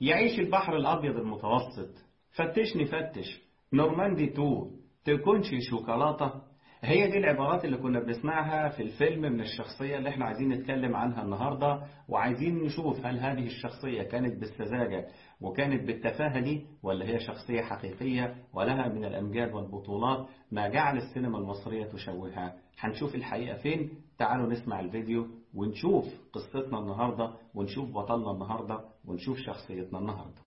يعيش البحر الأبيض المتوسط فتشني فتش نورماندي تو تكونش شوكولاتة هي دي العبارات اللي كنا بنسمعها في الفيلم من الشخصية اللي احنا عايزين نتكلم عنها النهاردة وعايزين نشوف هل هذه الشخصية كانت بالسذاجة وكانت بالتفاهة دي ولا هي شخصية حقيقية ولها من الأمجاد والبطولات ما جعل السينما المصرية تشوهها هنشوف الحقيقة فين تعالوا نسمع الفيديو ونشوف قصتنا النهاردة ونشوف بطلنا النهاردة ونشوف شخصيتنا النهاردة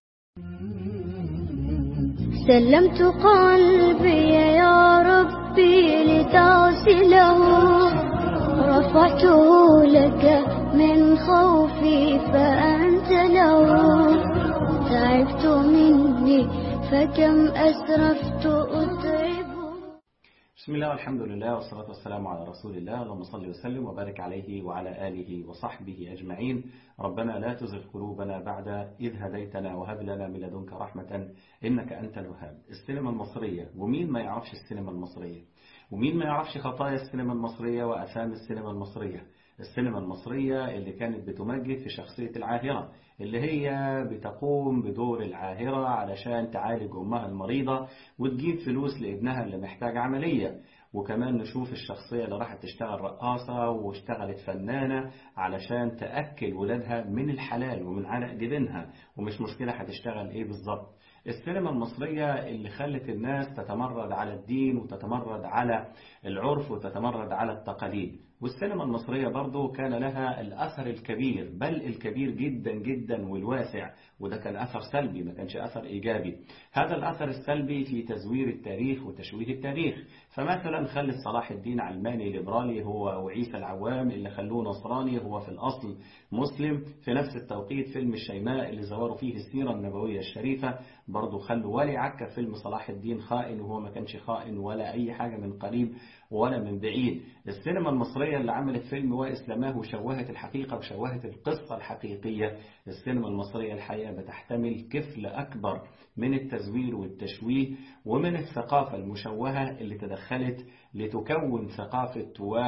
سلمت قلبي يا ربي لتغسله رفعته لك من خوفي فأنت له تعبت مني فكم أسرفت أتعبه بسم الله والحمد لله والصلاة والسلام على رسول الله اللهم صل وسلم وبارك عليه وعلى آله وصحبه أجمعين ربنا لا تزغ قلوبنا بعد إذ هديتنا وهب لنا من لدنك رحمة إنك أنت الوهاب السينما المصرية ومين ما يعرفش السينما المصرية ومين ما يعرفش خطايا السينما المصرية وأثام السينما المصرية السينما المصرية اللي كانت بتمجد في شخصية العاهرة اللي هي بتقوم بدور العاهرة علشان تعالج أمها المريضة وتجيب فلوس لابنها اللي محتاج عملية وكمان نشوف الشخصية اللي راحت تشتغل رقاصة واشتغلت فنانة علشان تأكل ولادها من الحلال ومن عرق جبينها ومش مشكلة هتشتغل ايه بالظبط السينما المصرية اللي خلت الناس تتمرد على الدين وتتمرد على العرف وتتمرد على التقاليد والسينما المصرية برضو كان لها الأثر الكبير بل الكبير جدا جدا والواسع وده كان أثر سلبي ما كانش أثر إيجابي هذا الأثر السلبي في تزوير التاريخ وتشويه التاريخ فمثلا خلت صلاح الدين علماني ليبرالي هو وعيسى العوام اللي خلوه نصراني هو في الأصل مسلم في نفس التوقيت فيلم الشيماء اللي زوروا فيه السيرة النبوية الشريفة برضو خلوا ولي عكا فيلم صلاح الدين خائن وهو ما كانش خائن ولا أي حاجة من قريب ولا من بعيد السينما المصرية اللي عملت فيلم وإسلاماه وشوهت الحقيقة وشوهت القصة الحقيقية السينما المصرية الحقيقة بتحتمل كفل أكبر من التزوير والتشويه ومن الثقافة المشوهة اللي تدخلت لتكون ثقافة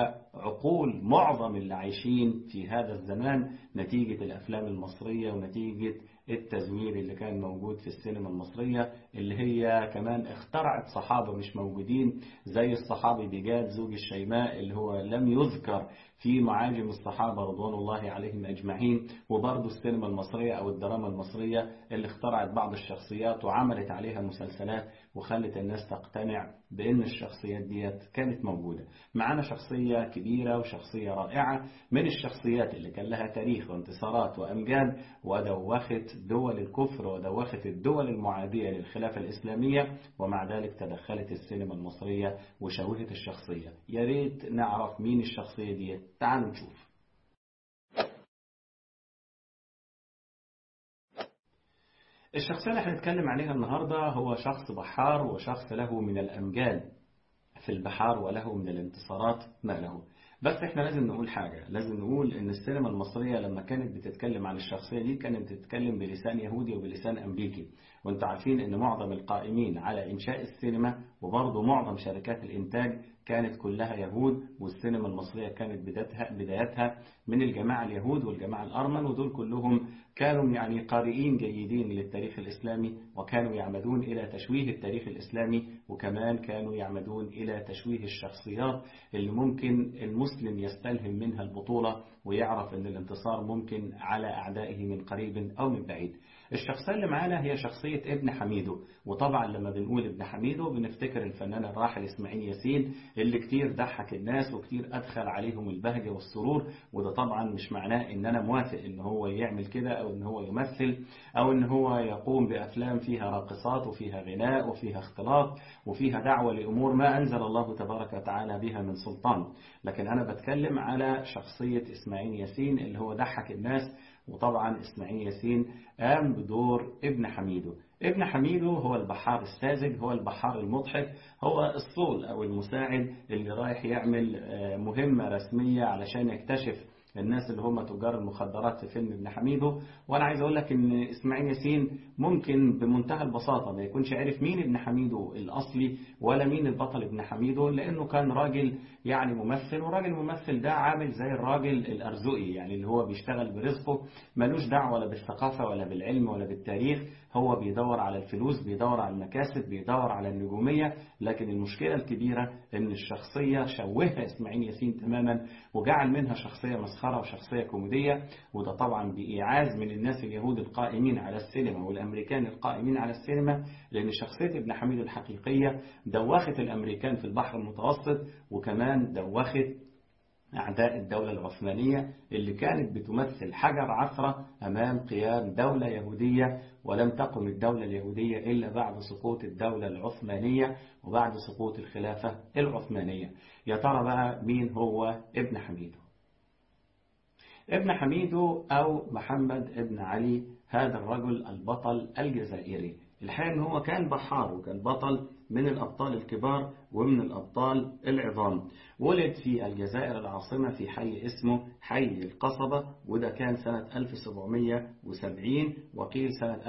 وعقول معظم اللي عايشين في هذا الزمان نتيجة الأفلام المصرية ونتيجة التزوير اللي كان موجود في السينما المصرية اللي هي كمان اخترعت صحابة مش موجودين زي الصحابي بجاد زوج الشيماء اللي هو لم يذكر في معاجم الصحابة رضوان الله عليهم أجمعين وبرضه السينما المصرية أو الدراما المصرية اللي اخترعت بعض الشخصيات وعملت عليها مسلسلات وخلت الناس تقتنع بأن الشخصيات ديت كانت موجودة معانا شخصية كبيرة وشخصية رائعة من الشخصيات اللي كان لها تاريخ وانتصارات وأمجاد ودوخت دول الكفر ودوخت الدول المعادية للخلافة الإسلامية ومع ذلك تدخلت السينما المصرية وشوهت الشخصية يا ريت نعرف مين الشخصية ديت تعالوا نشوف الشخصية اللي هنتكلم عليها النهاردة هو شخص بحار وشخص له من الأمجاد في البحار وله من الانتصارات ما له بس احنا لازم نقول حاجة لازم نقول ان السينما المصرية لما كانت بتتكلم عن الشخصية دي كانت بتتكلم بلسان يهودي وبلسان امريكي وانتوا عارفين ان معظم القائمين على انشاء السينما وبرضه معظم شركات الانتاج كانت كلها يهود والسينما المصرية كانت بدايتها, بدايتها من الجماعة اليهود والجماعة الأرمن ودول كلهم كانوا يعني قارئين جيدين للتاريخ الإسلامي وكانوا يعمدون إلى تشويه التاريخ الإسلامي وكمان كانوا يعمدون إلى تشويه الشخصيات اللي ممكن المسلم يستلهم منها البطولة ويعرف أن الانتصار ممكن على أعدائه من قريب أو من بعيد الشخصية اللي معانا هي شخصية ابن حميدو وطبعا لما بنقول ابن حميدو بنفتكر الفنان الراحل اسماعيل ياسين اللي كتير ضحك الناس وكتير أدخل عليهم البهجة والسرور وده طبعا مش معناه ان انا موافق ان هو يعمل كده او ان هو يمثل او ان هو يقوم بافلام فيها راقصات وفيها غناء وفيها اختلاط وفيها دعوة لامور ما انزل الله تبارك وتعالى بها من سلطان لكن انا بتكلم على شخصية اسماعيل ياسين اللي هو ضحك الناس وطبعا اسماعيل ياسين قام بدور ابن حميدو ابن حميدو هو البحار الساذج هو البحار المضحك هو الصول أو المساعد اللي رايح يعمل مهمة رسمية علشان يكتشف الناس اللي هم تجار المخدرات في فيلم ابن حميدو وأنا عايز أقول لك إن إسماعيل ياسين ممكن بمنتهى البساطة ما يكونش عارف مين ابن حميدو الأصلي ولا مين البطل ابن حميدو لأنه كان راجل يعني ممثل وراجل ممثل ده عامل زي الراجل الأرزقي يعني اللي هو بيشتغل برزقه ملوش دعوة ولا بالثقافة ولا بالعلم ولا بالتاريخ هو بيدور على الفلوس بيدور على المكاسب بيدور على النجومية لكن المشكلة الكبيرة ان الشخصية شوهها اسماعيل ياسين تماما وجعل منها شخصية مسخرة وشخصية كوميدية وده طبعا بإيعاز من الناس اليهود القائمين على السينما والأمريكان القائمين على السينما لأن شخصية ابن حميد الحقيقية دوخت الأمريكان في البحر المتوسط وكمان دوخت أعداء الدولة العثمانية اللي كانت بتمثل حجر عثرة أمام قيام دولة يهودية ولم تقم الدولة اليهودية إلا بعد سقوط الدولة العثمانية وبعد سقوط الخلافة العثمانية يا ترى بقى مين هو ابن حميدو ابن حميدو أو محمد ابن علي هذا الرجل البطل الجزائري الحقيقة أنه هو كان بحار وكان بطل من الأبطال الكبار ومن الأبطال العظام ولد في الجزائر العاصمة في حي اسمه حي القصبة وده كان سنة 1770 وقيل سنة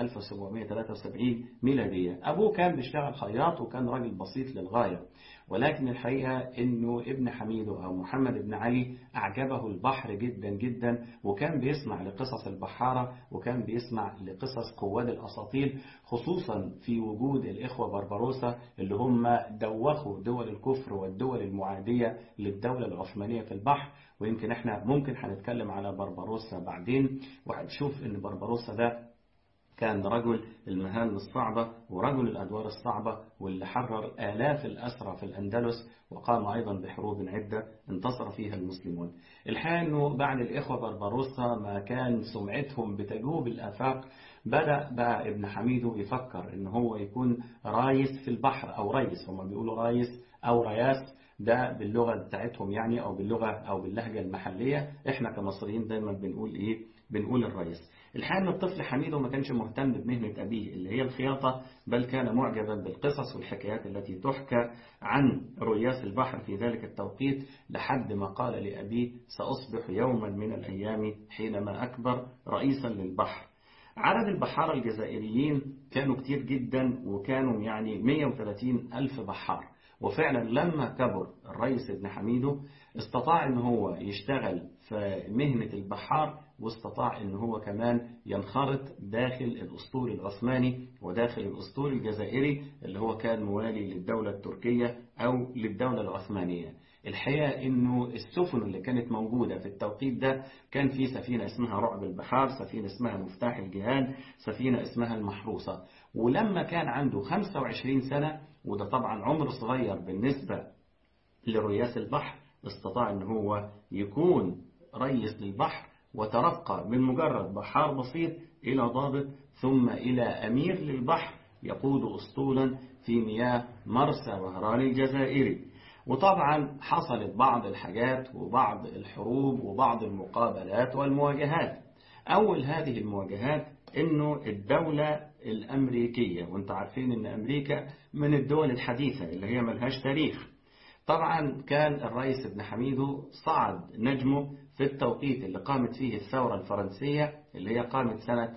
1773 ميلادية أبوه كان بيشتغل خياط وكان راجل بسيط للغاية ولكن الحقيقة أنه ابن حميد أو محمد بن علي أعجبه البحر جدا جدا وكان بيسمع لقصص البحارة وكان بيسمع لقصص قواد الأساطيل خصوصا في وجود الإخوة بربروسا اللي هم دوخوا دول الكفر والدول المعادية للدولة العثمانية في البحر ويمكن احنا ممكن هنتكلم على بربروسا بعدين وهنشوف ان بربروسا ده كان رجل المهام الصعبة ورجل الأدوار الصعبة واللي حرر آلاف الأسرى في الأندلس وقام أيضا بحروب عدة انتصر فيها المسلمون الحقيقة أنه بعد الإخوة بربروسا ما كان سمعتهم بتجوب الآفاق بدأ بقى ابن حميدو يفكر ان هو يكون رايس في البحر او ريس هم بيقولوا رايس او رياس ده باللغة بتاعتهم يعني او باللغة او باللهجة المحلية احنا كمصريين دايما بنقول ايه بنقول الريس الحقيقة ان الطفل حميدو ما كانش مهتم بمهنة ابيه اللي هي الخياطة بل كان معجبا بالقصص والحكايات التي تحكى عن رياس البحر في ذلك التوقيت لحد ما قال لأبيه سأصبح يوما من الأيام حينما أكبر رئيسا للبحر عدد البحارة الجزائريين كانوا كتير جدا وكانوا يعني 130 ألف بحار وفعلا لما كبر الرئيس ابن حميدو استطاع ان هو يشتغل في مهنة البحار واستطاع ان هو كمان ينخرط داخل الاسطول العثماني وداخل الاسطول الجزائري اللي هو كان موالي للدولة التركية او للدولة العثمانية الحقيقة انه السفن اللي كانت موجودة في التوقيت ده كان في سفينة اسمها رعب البحار سفينة اسمها مفتاح الجهاد سفينة اسمها المحروسة ولما كان عنده 25 سنة وده طبعا عمر صغير بالنسبة لرياس البحر استطاع ان هو يكون ريس للبحر وترقى من مجرد بحار بسيط إلى ضابط ثم إلى أمير للبحر يقود أسطولا في مياه مرسى وهران الجزائري وطبعا حصلت بعض الحاجات وبعض الحروب وبعض المقابلات والمواجهات أول هذه المواجهات أنه الدولة الأمريكية وانت عارفين أن أمريكا من الدول الحديثة اللي هي ملهاش تاريخ طبعا كان الرئيس ابن حميدو صعد نجمه في التوقيت اللي قامت فيه الثورة الفرنسية اللي هي قامت سنة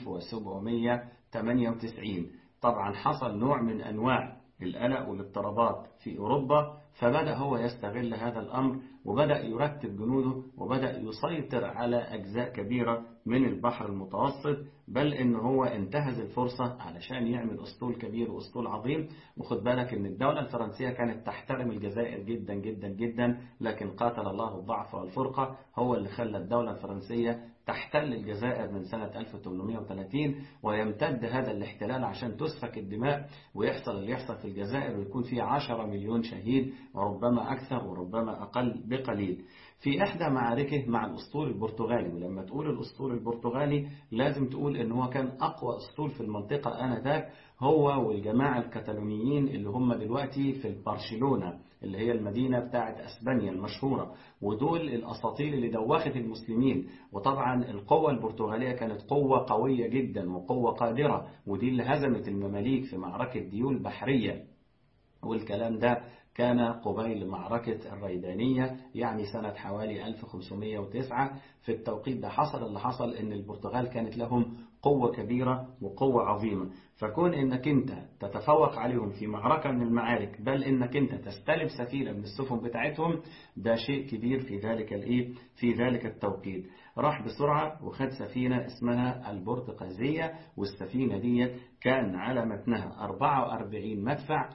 1798 طبعا حصل نوع من أنواع القلق والاضطرابات في أوروبا فبدأ هو يستغل هذا الأمر وبدأ يرتب جنوده وبدأ يسيطر على أجزاء كبيرة من البحر المتوسط بل إن هو انتهز الفرصة علشان يعمل أسطول كبير وأسطول عظيم وخد بالك إن الدولة الفرنسية كانت تحترم الجزائر جدا جدا جدا لكن قاتل الله الضعف والفرقة هو اللي خلى الدولة الفرنسية تحتل الجزائر من سنة 1830 ويمتد هذا الاحتلال عشان تسفك الدماء ويحصل اللي يحصل في الجزائر ويكون فيه 10 مليون شهيد وربما أكثر وربما أقل بقليل في إحدى معاركه مع الأسطول البرتغالي ولما تقول الأسطول البرتغالي لازم تقول إن هو كان أقوى أسطول في المنطقة آنذاك هو والجماعة الكتالونيين اللي هم دلوقتي في برشلونة اللي هي المدينة بتاعت أسبانيا المشهورة ودول الأساطيل اللي دوخت المسلمين وطبعا القوة البرتغالية كانت قوة قوية جدا وقوة قادرة ودي اللي هزمت المماليك في معركة ديول بحرية والكلام ده كان قبيل معركة الريدانية يعني سنة حوالي 1509 في التوقيت ده حصل اللي حصل ان البرتغال كانت لهم قوة كبيرة وقوة عظيمة فكون انك انت تتفوق عليهم في معركة من المعارك بل انك انت تستلب سفينة من السفن بتاعتهم ده شيء كبير في ذلك الايه في ذلك التوقيت راح بسرعة وخد سفينة اسمها البرتقازية والسفينة دي كان على متنها 44 مدفع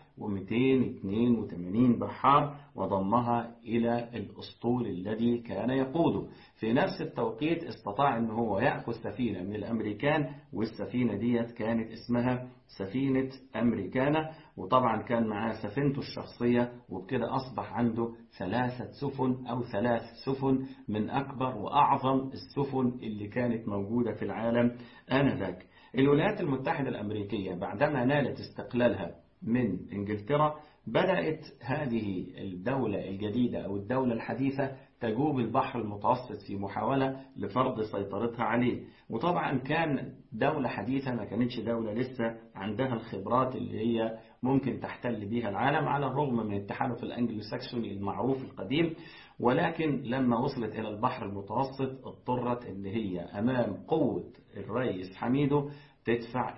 و282 بحار وضمها إلى الأسطول الذي كان يقوده في نفس التوقيت استطاع أنه هو يأخذ سفينة من الأمريكان والسفينة ديت كانت اسمها سفينة أمريكانا وطبعا كان معاه سفينته الشخصية وبكده أصبح عنده ثلاثة سفن أو ثلاث سفن من أكبر وأعظم السفن اللي كانت موجودة في العالم آنذاك الولايات المتحدة الأمريكية بعدما نالت استقلالها من إنجلترا بدأت هذه الدولة الجديدة أو الدولة الحديثة تجوب البحر المتوسط في محاولة لفرض سيطرتها عليه وطبعا كان دولة حديثة ما كانتش دولة لسه عندها الخبرات اللي هي ممكن تحتل بها العالم على الرغم من التحالف الأنجلو ساكسوني المعروف القديم ولكن لما وصلت إلى البحر المتوسط اضطرت ان هي أمام قوة الرئيس حميدو تدفع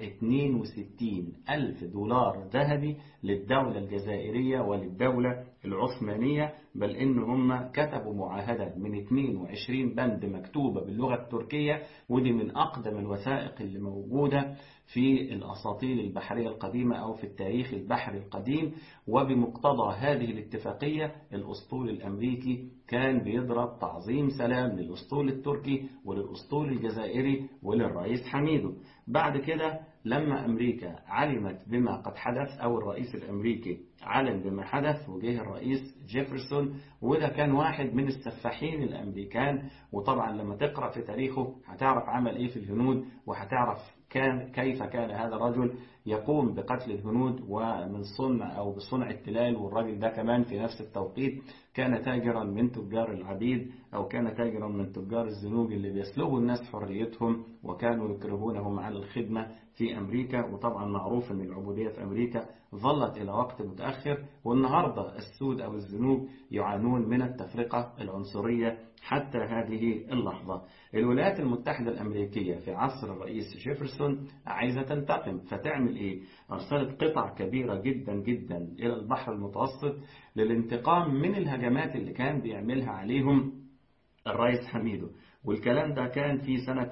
62 ألف دولار ذهبي للدولة الجزائرية وللدولة العثمانية بل إن هم كتبوا معاهدة من 22 بند مكتوبة باللغة التركية ودي من أقدم الوثائق اللي موجودة في الأساطيل البحرية القديمة أو في التاريخ البحري القديم وبمقتضى هذه الاتفاقية الأسطول الأمريكي كان بيضرب تعظيم سلام للأسطول التركي وللأسطول الجزائري وللرئيس حميدو بعد كده لما أمريكا علمت بما قد حدث أو الرئيس الأمريكي علم بما حدث وجه الرئيس جيفرسون وده كان واحد من السفاحين الأمريكان وطبعا لما تقرأ في تاريخه هتعرف عمل إيه في الهنود وهتعرف كان كيف كان هذا الرجل يقوم بقتل الهنود ومن صنع أو بصنع التلال والراجل ده كمان في نفس التوقيت كان تاجرا من تجار العبيد أو كان تاجرا من تجار الزنوج اللي بيسلبوا الناس حريتهم وكانوا يكرهونهم على الخدمة في أمريكا وطبعا معروف أن العبودية في أمريكا ظلت إلى وقت متأخر والنهاردة السود أو الزنوج يعانون من التفرقة العنصرية حتى هذه اللحظة الولايات المتحدة الأمريكية في عصر الرئيس جيفرسون عايزة تنتقم فتعمل إيه؟ أرسلت قطع كبيرة جدا جدا إلى البحر المتوسط للانتقام من الهجمات اللي كان بيعملها عليهم الرئيس حميدو والكلام ده كان في سنة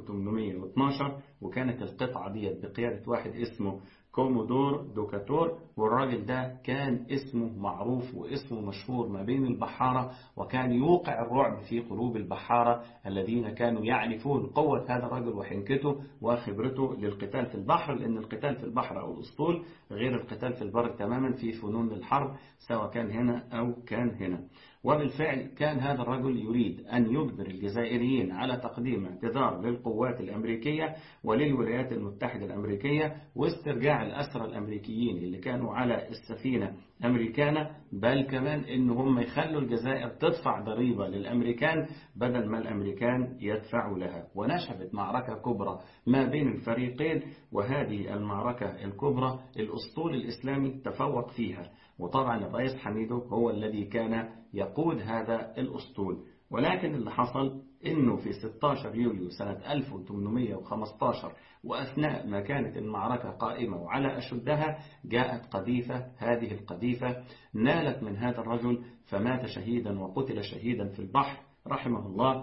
1812 وكانت القطعة ديت بقيادة واحد اسمه كومودور دوكاتور والراجل ده كان اسمه معروف واسمه مشهور ما بين البحارة وكان يوقع الرعب في قلوب البحارة الذين كانوا يعرفون قوة هذا الرجل وحنكته وخبرته للقتال في البحر لأن القتال في البحر أو الأسطول غير القتال في البر تماما في فنون الحرب سواء كان هنا أو كان هنا وبالفعل كان هذا الرجل يريد أن يجبر الجزائريين على تقديم اعتذار للقوات الأمريكية وللولايات المتحدة الأمريكية واسترجاع الأسرى الأمريكيين اللي كانوا على السفينة أمريكانا بل كمان إن هم يخلوا الجزائر تدفع ضريبة للأمريكان بدل ما الأمريكان يدفعوا لها ونشبت معركة كبرى ما بين الفريقين وهذه المعركة الكبرى الأسطول الإسلامي تفوق فيها وطبعا الرئيس حميدو هو الذي كان يقود هذا الأسطول ولكن اللي حصل انه في 16 يوليو سنة 1815 واثناء ما كانت المعركة قائمة وعلى اشدها جاءت قذيفة هذه القذيفة نالت من هذا الرجل فمات شهيدا وقتل شهيدا في البحر رحمه الله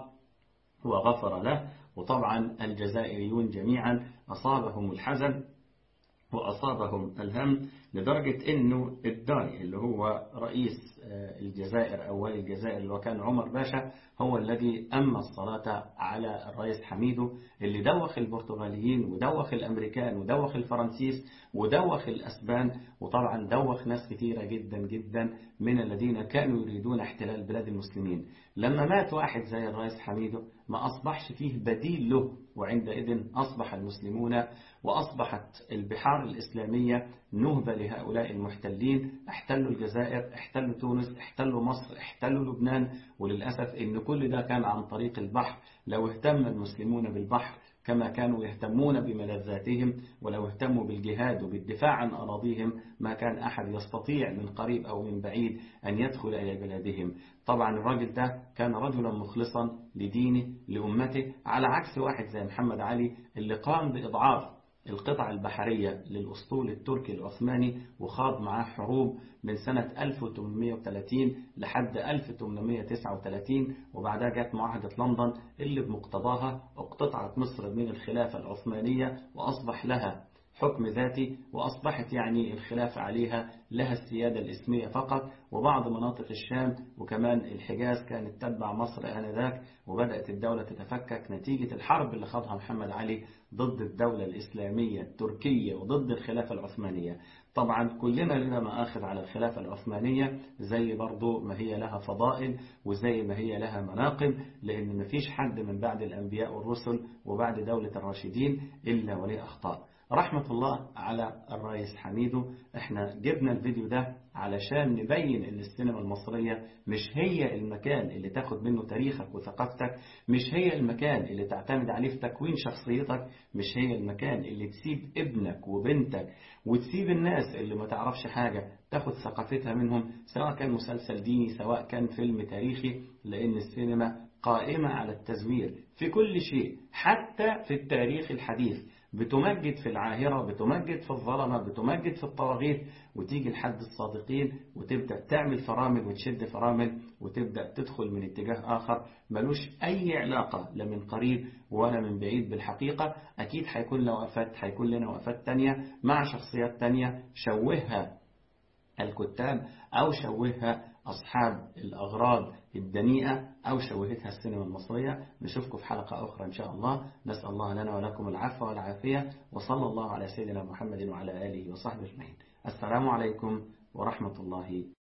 وغفر له وطبعا الجزائريون جميعا أصابهم الحزن وأصابهم الهم لدرجة أنه الداي اللي هو رئيس الجزائر أول الجزائر اللي هو كان عمر باشا هو الذي أما الصلاة على الرئيس حميدو اللي دوخ البرتغاليين ودوخ الأمريكان ودوخ الفرنسيس ودوخ الأسبان وطبعا دوخ ناس كثيرة جدا جدا من الذين كانوا يريدون احتلال بلاد المسلمين لما مات واحد زي الرئيس حميدو ما أصبحش فيه بديل له وعندئذ أصبح المسلمون وأصبحت البحار الإسلامية نهبة لهؤلاء المحتلين احتلوا الجزائر احتلوا تونس احتلوا مصر احتلوا لبنان وللأسف ان كل ده كان عن طريق البحر لو اهتم المسلمون بالبحر كما كانوا يهتمون بملذاتهم ولو اهتموا بالجهاد وبالدفاع عن أراضيهم ما كان أحد يستطيع من قريب أو من بعيد أن يدخل إلى بلادهم طبعا الراجل ده كان رجلا مخلصا لدينه لأمته على عكس واحد زي محمد علي اللي قام بإضعاف القطع البحرية للأسطول التركي العثماني وخاض معاه حروب من سنة 1830 لحد 1839 وبعدها جت معاهدة لندن اللي بمقتضاها اقتطعت مصر من الخلافة العثمانية وأصبح لها حكم ذاتي وأصبحت يعني الخلافة عليها لها السيادة الإسمية فقط وبعض مناطق الشام وكمان الحجاز كانت تتبع مصر آنذاك وبدأت الدولة تتفكك نتيجة الحرب اللي خاضها محمد علي ضد الدولة الإسلامية التركية وضد الخلافة العثمانية طبعا كلنا لنا مآخذ على الخلافة العثمانية زي برضو ما هي لها فضائل وزي ما هي لها مناقب لأن مفيش حد من بعد الأنبياء والرسل وبعد دولة الراشدين إلا وليه أخطاء رحمة الله على الرئيس حميدو احنا جبنا الفيديو ده علشان نبين ان السينما المصرية مش هي المكان اللي تاخد منه تاريخك وثقافتك مش هي المكان اللي تعتمد عليه في تكوين شخصيتك مش هي المكان اللي تسيب ابنك وبنتك وتسيب الناس اللي ما تعرفش حاجة تاخد ثقافتها منهم سواء كان مسلسل ديني سواء كان فيلم تاريخي لان السينما قائمة على التزوير في كل شيء حتى في التاريخ الحديث بتمجد في العاهرة بتمجد في الظلمة بتمجد في الطواغيت وتيجي لحد الصادقين وتبدأ تعمل فرامل وتشد فرامل وتبدأ تدخل من اتجاه آخر ملوش أي علاقة لا من قريب ولا من بعيد بالحقيقة أكيد هيكون له وقفات هيكون لنا وقفات تانية مع شخصيات تانية شوهها الكتاب أو شوهها أصحاب الأغراض الدنيئة أو شوهتها السينما المصرية نشوفكم في حلقة أخرى إن شاء الله نسأل الله لنا ولكم العفو والعافية وصلى الله على سيدنا محمد وعلى آله وصحبه أجمعين السلام عليكم ورحمة الله